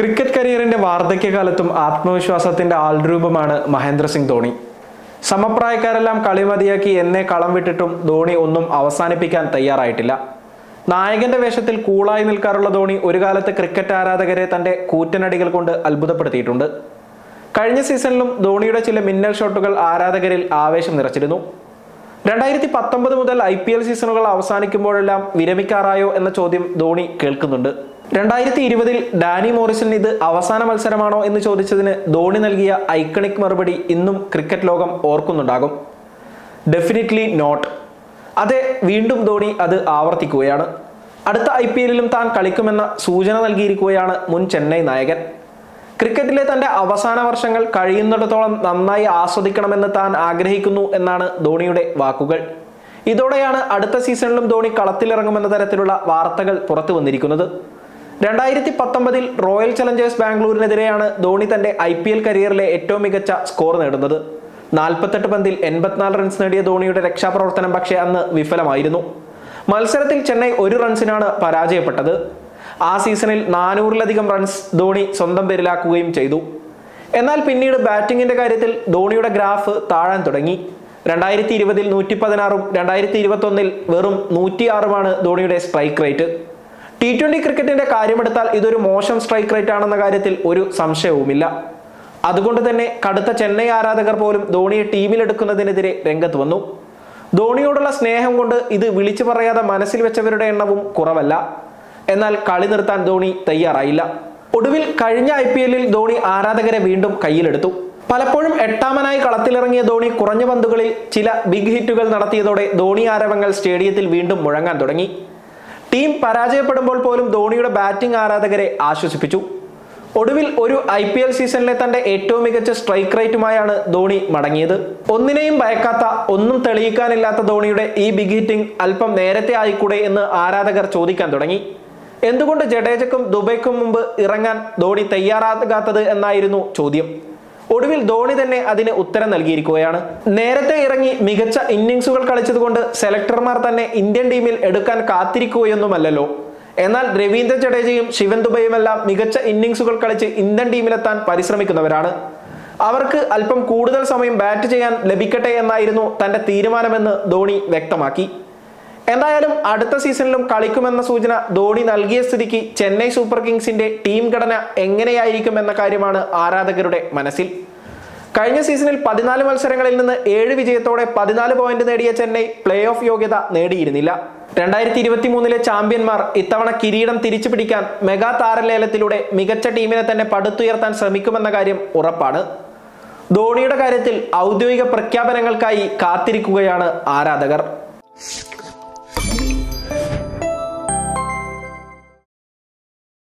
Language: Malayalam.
ക്രിക്കറ്റ് കരിയറിന്റെ വാർദ്ധക്യകാലത്തും ആത്മവിശ്വാസത്തിന്റെ ആൾരൂപമാണ് മഹേന്ദ്ര സിംഗ് ധോണി സമപ്രായക്കാരെല്ലാം കളി മതിയാക്കി എന്നെ കളം വിട്ടിട്ടും ധോണി ഒന്നും അവസാനിപ്പിക്കാൻ തയ്യാറായിട്ടില്ല നായകന്റെ വേഷത്തിൽ കൂളായി നിൽക്കാറുള്ള ധോണി ഒരു കാലത്ത് ക്രിക്കറ്റ് ആരാധകരെ തന്റെ കൂറ്റനടികൾ കൊണ്ട് അത്ഭുതപ്പെടുത്തിയിട്ടുണ്ട് കഴിഞ്ഞ സീസണിലും ധോണിയുടെ ചില മിന്നൽ ഷോട്ടുകൾ ആരാധകരിൽ ആവേശം നിറച്ചിരുന്നു രണ്ടായിരത്തി പത്തൊമ്പത് മുതൽ ഐ പി എൽ സീസണുകൾ അവസാനിക്കുമ്പോഴെല്ലാം വിരമിക്കാറായോ എന്ന ചോദ്യം ധോണി കേൾക്കുന്നുണ്ട് രണ്ടായിരത്തി ഇരുപതിൽ ഡാനി മോറിസൺ ഇത് അവസാന മത്സരമാണോ എന്ന് ചോദിച്ചതിന് ധോണി നൽകിയ ഐക്കണിക് മറുപടി ഇന്നും ക്രിക്കറ്റ് ലോകം ഓർക്കുന്നുണ്ടാകും ഡെഫിനറ്റ്ലി നോട്ട് അതെ വീണ്ടും ധോണി അത് ആവർത്തിക്കുകയാണ് അടുത്ത ഐ പി എല്ലിലും താൻ കളിക്കുമെന്ന സൂചന നൽകിയിരിക്കുകയാണ് മുൻ ചെന്നൈ നായകൻ ക്രിക്കറ്റിലെ തന്റെ അവസാന വർഷങ്ങൾ കഴിയുന്നിടത്തോളം നന്നായി ആസ്വദിക്കണമെന്ന് താൻ ആഗ്രഹിക്കുന്നു എന്നാണ് ധോണിയുടെ വാക്കുകൾ ഇതോടെയാണ് അടുത്ത സീസണിലും ധോണി കളത്തിലിറങ്ങുമെന്ന തരത്തിലുള്ള വാർത്തകൾ പുറത്തു വന്നിരിക്കുന്നത് രണ്ടായിരത്തി പത്തൊമ്പതിൽ റോയൽ ചലഞ്ചേഴ്സ് ബാംഗ്ലൂരിനെതിരെയാണ് ധോണി തന്റെ ഐ പി എൽ കരിയറിലെ ഏറ്റവും മികച്ച സ്കോർ നേടുന്നത് നാൽപ്പത്തെട്ട് പന്തിൽ എൺപത്തിനാല് റൺസ് നേടിയ ധോണിയുടെ രക്ഷാപ്രവർത്തനം പക്ഷേ അന്ന് വിഫലമായിരുന്നു മത്സരത്തിൽ ചെന്നൈ ഒരു റൺസിനാണ് പരാജയപ്പെട്ടത് ആ സീസണിൽ നാനൂറിലധികം റൺസ് ധോണി സ്വന്തം പേരിലാക്കുകയും ചെയ്തു എന്നാൽ പിന്നീട് ബാറ്റിംഗിന്റെ കാര്യത്തിൽ ധോണിയുടെ ഗ്രാഫ് താഴാൻ തുടങ്ങി രണ്ടായിരത്തി ഇരുപതിൽ നൂറ്റി പതിനാറും രണ്ടായിരത്തി ഇരുപത്തി ഒന്നിൽ വെറും നൂറ്റിയാറുമാണ് ധോണിയുടെ സ്ട്രൈക്ക് റേറ്റ് ടി ട്വന്റി ക്രിക്കറ്റിന്റെ കാര്യമെടുത്താൽ ഇതൊരു മോശം സ്ട്രൈക്ക് റേറ്റ് ആണെന്ന കാര്യത്തിൽ ഒരു സംശയവുമില്ല അതുകൊണ്ട് തന്നെ കടുത്ത ചെന്നൈ ആരാധകർ പോലും ധോണിയെ ടീമിലെടുക്കുന്നതിനെതിരെ രംഗത്ത് വന്നു ധോണിയോടുള്ള സ്നേഹം കൊണ്ട് ഇത് വിളിച്ചു പറയാതെ മനസ്സിൽ വെച്ചവരുടെ എണ്ണവും കുറവല്ല എന്നാൽ കളി നിർത്താൻ ധോണി തയ്യാറായില്ല ഒടുവിൽ കഴിഞ്ഞ ഐ പി എല്ലിൽ ധോണി ആരാധകരെ വീണ്ടും കയ്യിലെടുത്തു പലപ്പോഴും എട്ടാമനായി കളത്തിലിറങ്ങിയ ധോണി കുറഞ്ഞ പന്തുകളിൽ ചില ബിഗ് ഹിറ്റുകൾ നടത്തിയതോടെ ധോണി ആരവങ്ങൾ സ്റ്റേഡിയത്തിൽ വീണ്ടും മുഴങ്ങാൻ തുടങ്ങി ടീം പരാജയപ്പെടുമ്പോൾ പോലും ധോണിയുടെ ബാറ്റിംഗ് ആരാധകരെ ആശ്വസിപ്പിച്ചു ഒടുവിൽ ഒരു ഐ പി എൽ സീസണിലെ തന്റെ ഏറ്റവും മികച്ച സ്ട്രൈക്ക് റേറ്റുമായാണ് ധോണി മടങ്ങിയത് ഒന്നിനെയും ഭയക്കാത്ത ഒന്നും തെളിയിക്കാനില്ലാത്ത ധോണിയുടെ ഈ ബിഗ് ഹിറ്റിംഗ് അല്പം നേരത്തെ ആയിക്കൂടെ എന്ന് ആരാധകർ ചോദിക്കാൻ തുടങ്ങി എന്തുകൊണ്ട് ജഡേജക്കും ദുബൈക്കും മുമ്പ് ഇറങ്ങാൻ ധോണി തയ്യാറാകാത്തത് എന്നായിരുന്നു ചോദ്യം ഒടുവിൽ ധോണി തന്നെ അതിന് ഉത്തരം നൽകിയിരിക്കുകയാണ് നേരത്തെ ഇറങ്ങി മികച്ച ഇന്നിങ്സുകൾ കളിച്ചതുകൊണ്ട് സെലക്ടർമാർ തന്നെ ഇന്ത്യൻ ടീമിൽ എടുക്കാൻ കാത്തിരിക്കുകയൊന്നുമല്ലല്ലോ എന്നാൽ രവീന്ദ്ര ജഡേജയും ശിവൻ ദുബൈയുമെല്ലാം മികച്ച ഇന്നിങ്സുകൾ കളിച്ച് ഇന്ത്യൻ ടീമിലെത്താൻ പരിശ്രമിക്കുന്നവരാണ് അവർക്ക് അല്പം കൂടുതൽ സമയം ബാറ്റ് ചെയ്യാൻ ലഭിക്കട്ടെ എന്നായിരുന്നു തന്റെ തീരുമാനമെന്ന് ധോണി വ്യക്തമാക്കി എന്തായാലും അടുത്ത സീസണിലും കളിക്കുമെന്ന സൂചന ധോണി നൽകിയ സ്ഥിതിക്ക് ചെന്നൈ സൂപ്പർ കിങ്സിന്റെ ടീം ഘടന എങ്ങനെയായിരിക്കും എന്ന കാര്യമാണ് ആരാധകരുടെ മനസ്സിൽ കഴിഞ്ഞ സീസണിൽ പതിനാല് മത്സരങ്ങളിൽ നിന്ന് ഏഴ് വിജയത്തോടെ പതിനാല് പോയിന്റ് നേടിയ ചെന്നൈ പ്ലേ ഓഫ് യോഗ്യത നേടിയിരുന്നില്ല രണ്ടായിരത്തി ഇരുപത്തി മൂന്നിലെ ചാമ്പ്യന്മാർ ഇത്തവണ കിരീടം തിരിച്ചു പിടിക്കാൻ മെഗാ താരലേലത്തിലൂടെ മികച്ച ടീമിനെ തന്നെ പടുത്തുയർത്താൻ ശ്രമിക്കുമെന്ന കാര്യം ഉറപ്പാണ് ധോണിയുടെ കാര്യത്തിൽ ഔദ്യോഗിക പ്രഖ്യാപനങ്ങൾക്കായി കാത്തിരിക്കുകയാണ് ആരാധകർ